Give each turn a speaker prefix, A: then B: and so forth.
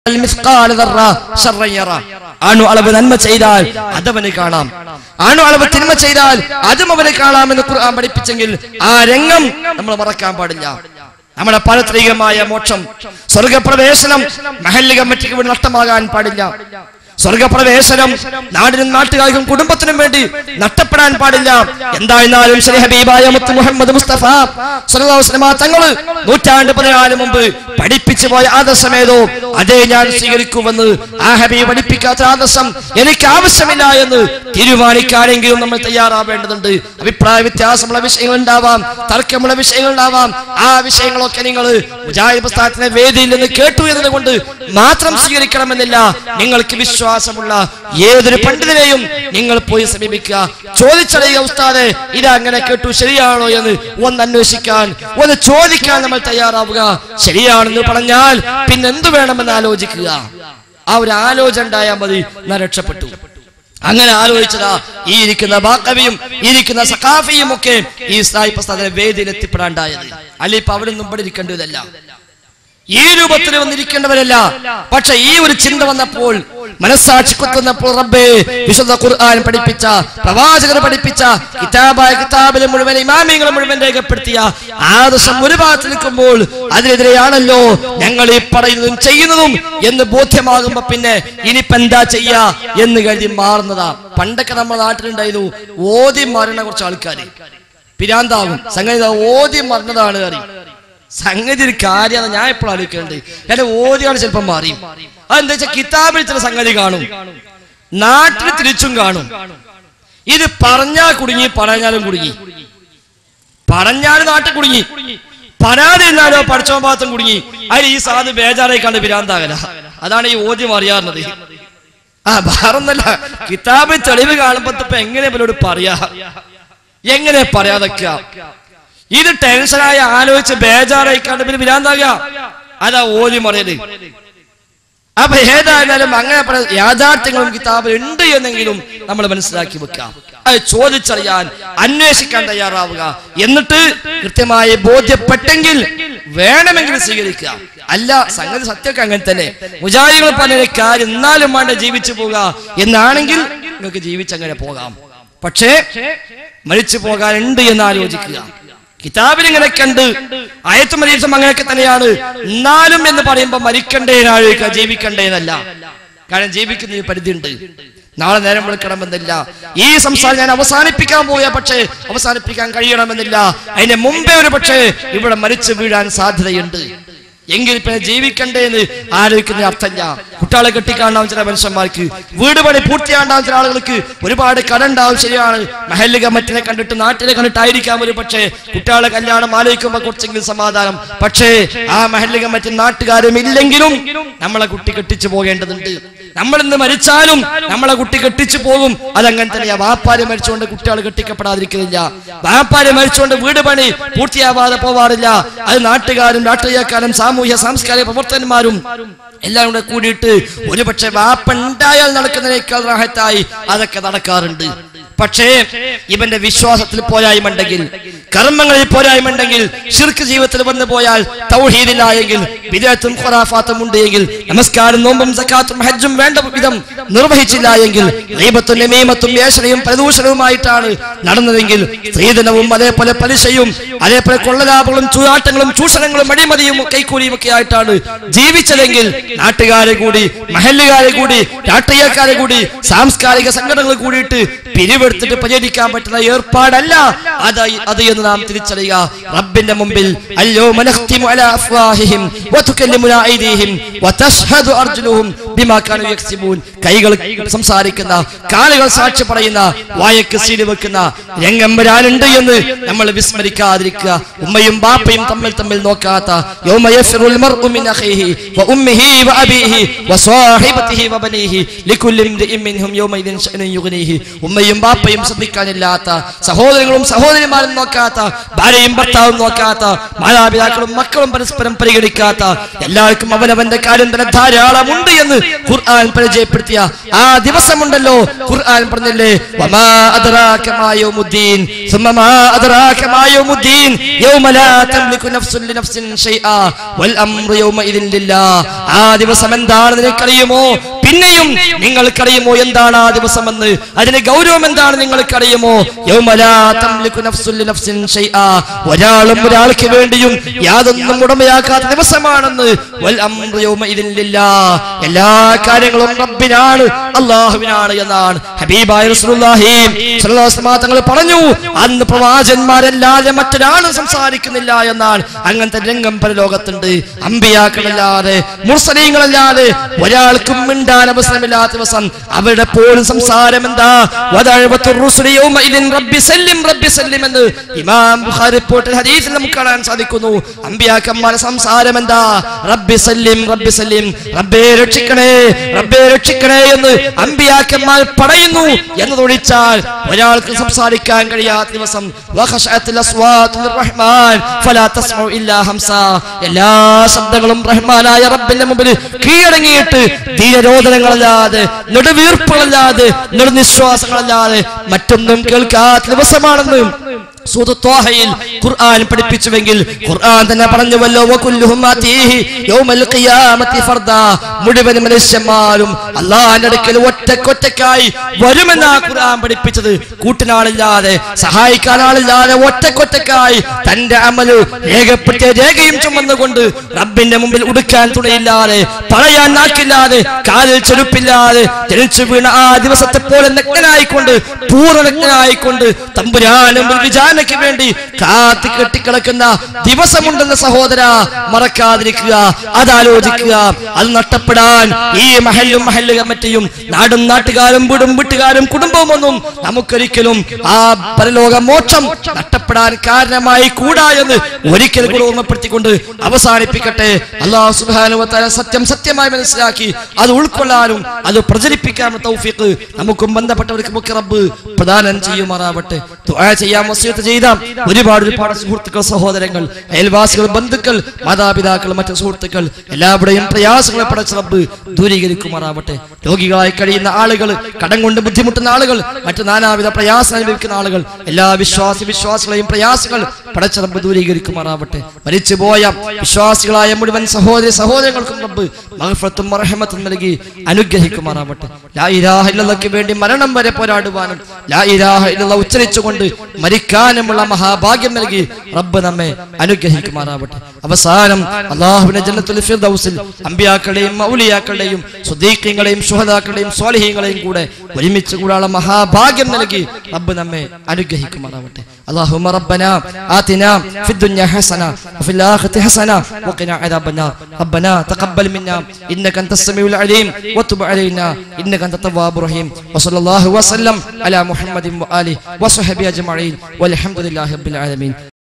A: മിസ്ഖാല ദർറ ശർറൻ യറ. അണു അളവ് നന്മ ചെയ്താൽ അതവന് കാണാം അണു അളവ് തിന്മ ചെയ്താൽ അതും അവന് കാണാമെന്ന് ഖുർആൻ പഠിപ്പിച്ചെങ്കിൽ ആ രംഗം നമ്മൾ മറക്കാൻ പാടില്ല നമ്മുടെ പാരത്രികമായ മോക്ഷം സ്വർഗപ്രവേശനം മഹല്ല് കമ്മിറ്റിക്ക് വേണ്ടി നഷ്ടമാകാൻ പാടില്ല സ്വർഗപ്രവേശനം നാടിനും നാട്ടുകാർക്കും കുടുംബത്തിനും വേണ്ടി നഷ്ടപ്പെടാൻ പാടില്ല എന്തായിരുന്നാലും ശരി ഹബീബായ മുത്ത് മുഹമ്മദ് മുസ്തഫ സല്ലല്ലാഹു അലൈഹി വസല്ലമ തങ്ങൾ നൂറ്റാണ്ട് പതിനാല് മുമ്പ് പഠിപ്പിച്ചു പോയ ആദർശമേതോ അതേ ഞാൻ സ്വീകരിക്കുമെന്ന് ആ ഹബീബ് പഠിപ്പിക്കാത്ത ആദർശം എനിക്ക് ആവശ്യമില്ല എന്ന് തീരുമാനിക്കാനെങ്കിലും നമ്മൾ തയ്യാറാവേണ്ടതുണ്ട് അഭിപ്രായ വ്യത്യാസമുള്ള വിഷയങ്ങൾ ഉണ്ടാവാം തർക്കമുള്ള വിഷയങ്ങൾ ഉണ്ടാവാം ആ വിഷയങ്ങളൊക്കെ നിങ്ങൾ മുജാഹിദ് പ്രസ്ഥാനത്തിന്റെ വേദിയിൽ നിന്ന് കേട്ടു എന്നതുകൊണ്ട് മാത്രം സ്വീകരിക്കണമെന്നില്ല നിങ്ങൾക്ക് വിശ്വാസമുള്ള ഏതൊരു പണ്ഡിതനെയും നിങ്ങൾ പോയി സമീപിക്കുക ചോദിച്ചറിയുക ഉസ്താദെ ഇത് അങ്ങനെ കേട്ടു ശരിയാണോ എന്ന് ഒന്ന് അന്വേഷിക്കാൻ ഒന്ന് ചോദിക്കാൻ നമ്മൾ തയ്യാറാവുക ശരിയാണെന്ന് പറഞ്ഞാൽ പിന്നെ എന്തു വേണമെന്ന് ആലോചിക്കുക ആ ഒരു ആലോചന ഉണ്ടായാൽ മതി ഞാൻ രക്ഷപ്പെട്ടു അങ്ങനെ ആലോചിച്ചതാ ഈ ഇരിക്കുന്ന ബാക്കവിയും ഈ ഇരിക്കുന്ന സഖാഫിയും ഒക്കെ ഈ സായി പ്രസ്ഥാന വേദിയിൽ എത്തിപ്പെടാണ്ടായത് അല്ലെ ഇപ്പൊ അവിടെ നിന്നും ഇവിടെ ഇരിക്കേണ്ടതല്ല ഈ രൂപത്തിൽ വന്നിരിക്കേണ്ടവരല്ല പക്ഷെ ഈ ഒരു ചിന്ത വന്നപ്പോൾ മനസ്സാക്ഷി കുത്തുന്നപ്പോൾ റബ്ബേ വിശുദ്ധ ഖുർആൻ പഠിപ്പിച്ച പ്രവാചകർ പഠിപ്പിച്ച കിതാബായ കിതാബിലെ മുഴുവൻ ഇമാമിങ്ങളെ മുഴുവൻ രേഖപ്പെടുത്തിയ ആദർശം ഒരു ഭാഗത്ത് നിൽക്കുമ്പോൾ അതിനെതിരെയാണല്ലോ ഞങ്ങൾ ഈ പറയുന്നതും ചെയ്യുന്നതും എന്ന് ബോധ്യമാകുമ്പോ പിന്നെ ഇനിയിപ്പോ എന്താ ചെയ്യാ എന്ന് കരുതി മാറുന്നതാ പണ്ടൊക്കെ നമ്മുടെ നാട്ടിലുണ്ടായിരുന്നു ഓതി മരണ കുറച്ച് ആൾക്കാര് പിരാന്താകും സംഗതി ഇതാ ഓതി മരണതാണ് അറിയും സംഗതി ഒരു കാര്യമാണ് ഞാൻ എപ്പോഴും ആലോചിക്കുന്നുണ്ട് എന്റെ ഓതിയാണ് ചിലപ്പം മാറി അതെന്താ വെച്ചാൽ കിതാബിൽ ചില സംഗതി കാണും നാട്ടിൽ തിരിച്ചും കാണും ഇത് പറഞ്ഞാൽ കുടുങ്ങി പറഞ്ഞാലും കുടുങ്ങി പറഞ്ഞാലും നാട്ടിൽ കുടുങ്ങി പറയാതിരുന്നാലോ പഠിച്ചോ ഭാഗത്തും കുടുങ്ങി അതിൽ ഈ സാധനം ബേജാറായി കണ്ട് പിരാന്താകല അതാണ് ഈ ഓദ്യം അറിയാറുന്നത് ആ വേറൊന്നല്ല കിതാബിൽ തെളിവ് കാണുമ്പോ ഇപ്പൊ എങ്ങനെ ഇവരോട് പറയാ എങ്ങനെ പറയാതൊക്കെ ഇത് ടെൻഷനായി ആലോചിച്ച് ബേജാറായി കണ്ട് പിന്നെ പിരാന്താകുക അതാ ഓതി മറിയല് അപ്പൊ ഏതായാലും അങ്ങനെ പല യാഥാർത്ഥ്യങ്ങളും കിതാബിൽ ഉണ്ട് എന്നെങ്കിലും നമ്മൾ മനസ്സിലാക്കി വെക്കാം അത് ചോദിച്ചറിയാൻ അന്വേഷിക്കാൻ തയ്യാറാവുക എന്നിട്ട് കൃത്യമായി ബോധ്യപ്പെട്ടെങ്കിൽ വേണമെങ്കിൽ സ്വീകരിക്കുക അല്ല സംഗതി സത്യമൊക്കെ അങ്ങനെ തന്നെ മുജാഹികൾ പറഞ്ഞ കാര്യം എന്നാലും വേണ്ട ജീവിച്ചു പോവുക എന്നാണെങ്കിൽ നിങ്ങൾക്ക് ജീവിച്ചങ്ങനെ പോകാം പക്ഷേ മരിച്ചു പോകാനുണ്ട് എന്ന് ആലോചിക്കുക കിതാബിൽ ഇങ്ങനെ കണ്ട് ആയത്തും പരീക്ഷണം അങ്ങനെയൊക്കെ തന്നെയാണ് എന്നാലും എന്ന് പറയുമ്പോൾ മരിക്കണ്ടേ ആലോചിക്കുക ജീവിക്കണ്ടേ എന്നല്ല കാരണം ജീവിക്കുന്ന പരിധിയുണ്ട് നാളെ നേരം വിളിക്കണമെന്നില്ല ഈ സംസാരം ഞാൻ അവസാനിപ്പിക്കാൻ പോയ പക്ഷേ അവസാനിപ്പിക്കാൻ കഴിയണമെന്നില്ല അതിന്റെ മുമ്പേ ഒരു പക്ഷേ ഇവിടെ മരിച്ചു വീഴാൻ സാധ്യതയുണ്ട് എങ്കിൽ ഇപ്പൊ ജീവിക്കണ്ടേ എന്ന് ആലോചിക്കുന്ന അർത്ഥമില്ല കുട്ടികളെ കെട്ടിക്കാണ്ടാവും ചില മനുഷ്യന്മാർക്ക് വീട് പണി പൂർത്തിയാണ്ടാവും ചില ആളുകൾക്ക് ഒരുപാട് കടണ്ടാവും ശരിയാണ് മഹല്ല് കമ്മിറ്റിനെ കണ്ടിട്ട് നാട്ടിനെ കണ്ടിട്ടായിരിക്കാം ഒരു പക്ഷേ കുട്ടികളെ കല്യാണം ആലോചിക്കുമ്പോൾ കുറച്ചെങ്കിലും സമാധാനം പക്ഷേ ആ മഹല്ല് കമ്മിറ്റി നാട്ടുകാരും ഇല്ലെങ്കിലും നമ്മളെ കുട്ടി കെട്ടിച്ചു പോകേണ്ടതുണ്ട് നമ്മൾ ഇന്ന് മരിച്ചാലും നമ്മളെ കുട്ടി കെട്ടിച്ചു പോകും അതങ്ങനെ തന്നെയാ വാപ്പാര് മരിച്ചുകൊണ്ട് കുട്ടികൾ കെട്ടിക്കപ്പെടാതിരിക്കുന്നില്ല വാപ്പാര് മരിച്ചുകൊണ്ട് വീട് പണി പൂർത്തിയാവാതെ പോവാറില്ല അത് നാട്ടുകാരും രാഷ്ട്രീയക്കാരും സാമൂഹ്യ സാംസ്കാരിക പ്രവർത്തകന്മാരും എല്ലാം കൂടെ കൂടിയിട്ട് ഒരുപക്ഷെ വാപ്പുണ്ടായാൽ നടക്കുന്നതിനേക്കാൾ റാഹത്തായി അതൊക്കെ നടക്കാറുണ്ട് പക്ഷേ ഇവന്റെ വിശ്വാസത്തിൽ പോരായ്മണ്ടെങ്കിൽ കർമ്മങ്ങളിൽ പോരായ്മണ്ടെങ്കിൽ ഷിർക്ക് ജീവിതത്തിൽ വന്നു പോയാൽ തൗഹീദിലായെങ്കിൽ വിദേഹത്തും ഖുറാഫാത്തും ഉണ്ട് എങ്കിൽ നമസ്കാരം നോമ്പും സക്കാത്തും ഹജ്ജും വേണ്ട വിധം നിർവഹിച്ചില്ല എങ്കിൽ ദൈവത്തും നമീമത്തും യേശനയും പ്രദൂഷണവുമായിട്ടാണ് നടന്നതെങ്കിൽ സ്ത്രീധനവും അതേപോലെ പലിശയും അതേപോലെ കൊള്ളലാഭങ്ങളും ചൂതാട്ടങ്ങളും ചൂഷണങ്ങളും അടിമതിയും കൈക്കൂലിയും ഒക്കെ ആയിട്ടാണ് ജീവിച്ചതെങ്കിൽ നാട്ടുകാരെ കൂടി മഹല്ലുകാരെ കൂടി രാഷ്ട്രീയക്കാരെ കൂടി സാംസ്കാരിക സംഘടനകൾ കൂടിയിട്ട് പിരിവെടുത്തിട്ട് പ്രചരിക്കാൻ പറ്റുന്ന ഏർപ്പാടല്ല അത് അത് എന്ന് നാം തിരിച്ചറിയുക റബ്ബിന്റെ മുമ്പിൽ അല്ലോ മനഖ്തിമു അലാ അഫ്വാഹിഹിം വതുകല്ലിമുനാ ഐദീഹിം വതശ്ഹദു അർജുലുഹും ബിമാ കാനൂ യക്സിബൂൻ കൈകൾ സംസാരിക്കുന്ന കാലുകൾ സാക്ഷി പറയുന്ന വായക്ക് സീല് വെക്കുന്ന രംഗം വരാനുണ്ട് എന്ന് നമ്മൾ വിസ്മരിക്കാതിരിക്കുക ഉമ്മയും ബാപ്പയും തമ്മിൽ തമ്മിൽ നോക്കാത്ത യൗമ യഫിറുൽ മർഉ മിൻ അഖീഹി വഉമ്മിഹി വഅബീഹി വസാഹിബതിഹി വബനീഹി ലികുല്ലി ഇംറിഇൻ മിൻഹും യൗമഇദിൻ ശഅനൻ യുഗ്നീഹി ഉമ്മയും ബാപ്പയും ബാപ്പയും ശ്രദ്ധിക്കാനില്ലാത്ത സഹോദരങ്ങളും സഹോദരിമാരും നോക്കാത്ത ഭാര്യയും ഭർത്താവും നോക്കാത്ത മാതാപിതാക്കളും മക്കളും പരസ്പരം പരിഗണിക്കാത്ത എല്ലാവർക്കും അവനവന്റെ കാര്യം തന്നെ ധാരാളമുണ്ട് എന്ന് ഖുർആൻ പരിചയപ്പെടുത്തിയ ആ ദിവസമുണ്ടല്ലോ ഖുർആൻ പറഞ്ഞില്ലേ വമാ അദ്റാക മാ യൗമുദ്ദീൻ ثم ما أدراك ما يوم الدين يوم لا تملك نفس لنفس شيئا والأمر يومئذ لله ആ ദിവസം എന്താണ് നിനക്കറിയുമോ പിന്നെയും നിങ്ങൾക്കറിയുമോ എന്താണ് ആ ദിവസമെന്ന് അതിന്റെ ഗൗരവം എന്താണ് നിങ്ങൾക്കറിയുമോ യൗമലാ തംലികു നഫ്സുൻ ലിനഫ്സിൻ ഷൈആ ഒരാളും ഒരാൾക്ക് വേണ്ടിയും യാതൊന്നും ഉടമയാക്കാത്ത ദിവസമാണെന്ന് വൽ അംറു യൗമഇദിൻ ലില്ലാഹ് എല്ലാ കാര്യങ്ങളും റബ്ബിനാണ് അല്ലാഹുവിനാണ് എന്നാണ് ഹബീബായ റസൂലുള്ളാഹി സ്വല്ലല്ലാഹു അലൈഹി വസല്ലം തങ്ങൾ പറഞ്ഞു അന്ന് പ്രവാചകന്മാരല്ലാതെ മറ്റൊരാളും സംസാരിക്കുന്നില്ല എന്നാണ് അങ്ങനത്തെ രംഗം പരലോകത്തുണ്ട് അമ്പിയാക്കളല്ലാതെ മുർസലീങ്ങളല്ലാതെ ഒരാൾക്കും മിണ്ടാൻ അവസരമില്ലാത്ത ദിവസം അവരുടെ പോലും സംസാരം എന്താ വദഅവത്തുർ റുസുലി യൗമഇദിൻ റബ്ബി സല്ലിം റബ്ബി സല്ലിം എന്ന് ഇമാം ബുഖാരി റിപ്പോർട്ടിൽ ഹദീസിൽ നമുക്ക് കാണാൻ സാധിക്കുന്നു അമ്പിയാക്കന്മാരുടെ സംസാരം എന്താ റബ്ബി സല്ലിം റബ്ബി സല്ലിം റബ്ബേ രക്ഷിക്കണേ റബ്ബേ രക്ഷിക്കണേ എന്ന് അമ്പിയാക്കന്മാർ പറയുന്നു എന്നതൊഴിച്ചാൽ ഒരാൾക്ക് സംസാരിക്കാൻ കഴിയാത്ത ദിവസം വഖശഅത്തിൽ അസ്വാതു ലിർറഹ്മാൻ ഫലാ തസ്മഉ ഇല്ലാ ഹംസ എല്ലാ ശബ്ദങ്ങളും റഹ്മാനായ റബ്ബിന്റെ മുമ്പിൽ കീഴടങ്ങിയിട്ട് ധീരരോധനങ്ങളല്ലാതെ നെടുവീർപ്പുകളല്ലാതെ നെടുനിശ്വാസങ്ങളല്ലാതെ മറ്റൊന്നും കേൾക്കാത്ത ദിവസമാണെന്ന് സൂറത്ത് ത്വാഹയിൽ ഖുർആൻ പഠിപ്പിച്ചുവെങ്കിൽ ഖുർആൻ തന്നെ പറഞ്ഞുവല്ലോ വകുല്ലുഹും ആതീഹി യൗമൽ ഖിയാമത്തി ഫർദാ മുഴുവൻ മനുഷ്യന്മാരും അള്ളാഹിന്റെ അടുക്കൽ ഒറ്റക്കൊറ്റക്കായി വരുമെന്ന ഖുർആൻ പഠിപ്പിച്ചത് കൂട്ടിനാളില്ലാതെ സഹായിക്കാനാളില്ലാതെ ഒറ്റക്കൊറ്റക്കായി തന്റെ അമല് രേഖപ്പെടുത്തിയ രേഖയും ചുമന്നുകൊണ്ട് റബ്ബിന്റെ മുമ്പിൽ ഉടുക്കാൻ തുണയില്ലാതെ പറയാൻ നാക്കില്ലാതെ കാലിൽ ചെരുപ്പില്ലാതെ തെളിച്ചു വീണ ആ ദിവസത്തെ പോലെ നഗ്നനായിക്കൊണ്ട് പൂർണ്ണനഗ്നനായിക്കൊണ്ട് തമ്പുരാനും വിചാരണയ്ക്ക് വേണ്ടി കാത്തി കെട്ടിക്കിടക്കുന്ന ദിവസമുണ്ടെന്ന സഹോദര മറക്കാതിരിക്കുക അതാലോചിക്കുക അത് നഷ്ടപ്പെടാൻ ഈ മഹല്ലും മഹല്ല് കമ്മിറ്റിയും നാടും നാട്ടുകാരും വീടും വീട്ടുകാരും കുടുംബവും ഒന്നും നമുക്കൊരിക്കലും ആ പരലോക മോക്ഷം നഷ്ടപ്പെടാൻ കാരണമായി കൂടാ എന്ന് ഒരിക്കൽ കൂടെ ഓർമ്മപ്പെടുത്തിക്കൊണ്ട് അവസാനിപ്പിക്കട്ടെ അള്ളാഹു സുബാനുവത്താല സത്യം സത്യമായി മനസ്സിലാക്കി അത് ഉൾക്കൊള്ളാനും അത് പ്രചരിപ്പിക്കാനും തൗഫീഖ് നമുക്കും ബന്ധപ്പെട്ടവർക്കും ഒക്കെ റബ്ബ് പ്രദാനം ചെയ്യുമാറാവട്ടെ ദുആ ചെയ്യാൻ വസിയത്ത് ചെയ്ത ഒരുപാട് ഒരുപാട് സുഹൃത്തുക്കൾ സഹോദരങ്ങൾ അയൽവാസികൾ ബന്ധുക്കൾ മാതാപിതാക്കൾ മറ്റു സുഹൃത്തുക്കൾ എല്ലാവരുടെയും പ്രയാസങ്ങളെ പടച്ച റബ്ബ് ദൂരീകരിക്കുമാറാവട്ടെ രോഗികളായി കഴിയുന്ന ആളുകൾ കടം കൊണ്ട് ബുദ്ധിമുട്ടുന്ന ആളുകൾ മറ്റു നാനാവിധ പ്രയാസം അനുഭവിക്കുന്ന ആളുകൾ എല്ലാ വിശ്വാസി വിശ്വാസികളെയും പ്രയാസങ്ങൾ പടച്ച റബ്ബ് ദൂരീകരിക്കുമാറാവട്ടെ മരിച്ചുപോയ വിശ്വാസികളായ മുഴുവൻ സഹോദരി സഹോദരങ്ങൾക്കും റബ്ബ് മഹഫത്തും മറഹമത്തും നൽകി അനുഗ്രഹിക്കുമാറാവട്ടെ ലാ ഇലാഹ ഇല്ലല്ലാഹ്ക്ക് വേണ്ടി മരണം വരെ പോരാടുവാനും ലാ ഇലാഹ ഇല്ലല്ലാഹ് ഉച്ചരിച്ചുകൊണ്ട് മരിക്കാനുമുള്ള മഹാഭാഗ്യം നൽകി റബ്ബ് നമ്മെ അനുഗ്രഹിക്കുമാറാവട്ടെ അവസാനം അള്ളാഹുവിന്റെ ജന്നത്തുൽ ഫിർദൗസിൽ അമ്പിയാക്കളുടെയും മൗലിയാക്കളുടെയും സുദീഖ്യങ്ങളെയും ശുഹദാക്കളുടെയും സ്വാലിഹീങ്ങളെയും കൂടെ ഒരുമിച്ച് കൂടാനുള്ള മഹാഭാഗ്യം നൽകി റബ്ബ് നമ്മെ അനുഗ്രഹിക്കുമാറാവട്ടെ اللهم ربنا آتنا في الدنيا حسنة وفي الآخرة حسنة وقنا عذاب النار ربنا تقبل منا إنك أنت السميع العليم وتب علينا إنك أنت التواب الرحيم وصلى الله وسلم على محمد وآله وصحبه أجمعين والحمد لله رب العالمين